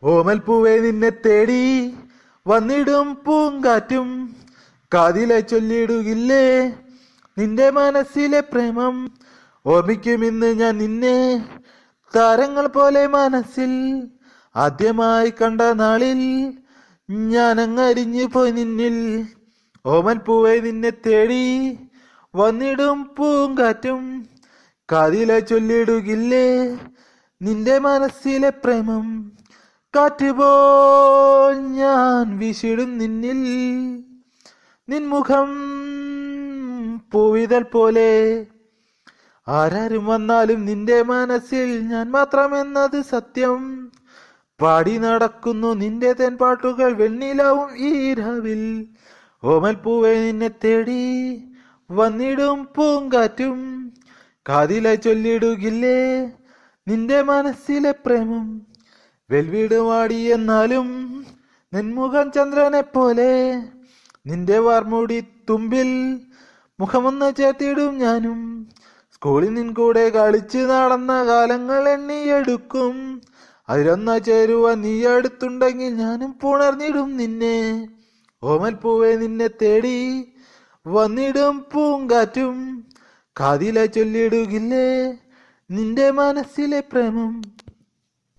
ഓമൽ പൂവേ നിന്നെ തേടി വന്നിടും പൂങ്കാറ്റും കാതിലെ ചൊല്ലിടുകില്ലേ നിന്റെ മനസ്സിലെ പ്രേമം ഓർമ്മിക്കും ഇന്ന് ഞാൻ നിന്നെ താരങ്ങൾ പോലെ മനസ്സിൽ ആദ്യമായി കണ്ട നാളിൽ ഞാൻ അങ്ങരിഞ്ഞു പോയി നിന്നിൽ ഓമൽ പൂവേ നിന്നെ തേടി വന്നിടും പൂങ്കാറ്റും കാതിലെ ചൊല്ലിടുകില്ലേ നിന്റെ മനസ്സിലെ പ്രേമം കാറ്റുപോൽ ഞാൻ വീശിടും നിന്നിൽ നിൻമുഖം പൂവിതൽ പോലെ ആരാരും വന്നാലും നിന്റെ മനസ്സിൽ ഞാൻ മാത്രമെന്നത് സത്യം പാടി നടക്കുന്നു നിന്റെ തെൻപാട്ടുകൾ വെണ്ണിലാവും ഈ രാവിൽ ഓമൽ പൂവെ നിന്നെ തേടി വന്നിടും പൂങ്കാറ്റും കാതിലെ ചൊല്ലിടുകില്ലേ നിന്റെ മനസ്സിലെ പ്രേമം വെൽവീട് വാടി എന്നാലും നിൻമുഖം ചന്ദ്രനെ പോലെ നിന്റെ വാർമുടി തുമ്പിൽ മുഖമൊന്ന് ചേർത്തിടും ഞാനും സ്കൂളിൽ നിൻ കൂടെ കളിച്ച് നടന്ന കാലങ്ങൾ എണ്ണിയെടുക്കും അതിലൊന്ന ചേരുവാൻ നീ അടുത്തുണ്ടെങ്കിൽ ഞാനും പുണർന്നിടും നിന്നെ ഓമൽ പൂവെ നിന്നെ തേടി വന്നിടും പൂങ്കാറ്റും കാതിലെ ചൊല്ലിടുകില്ലേ നിന്റെ മനസ്സിലെ പ്രേമം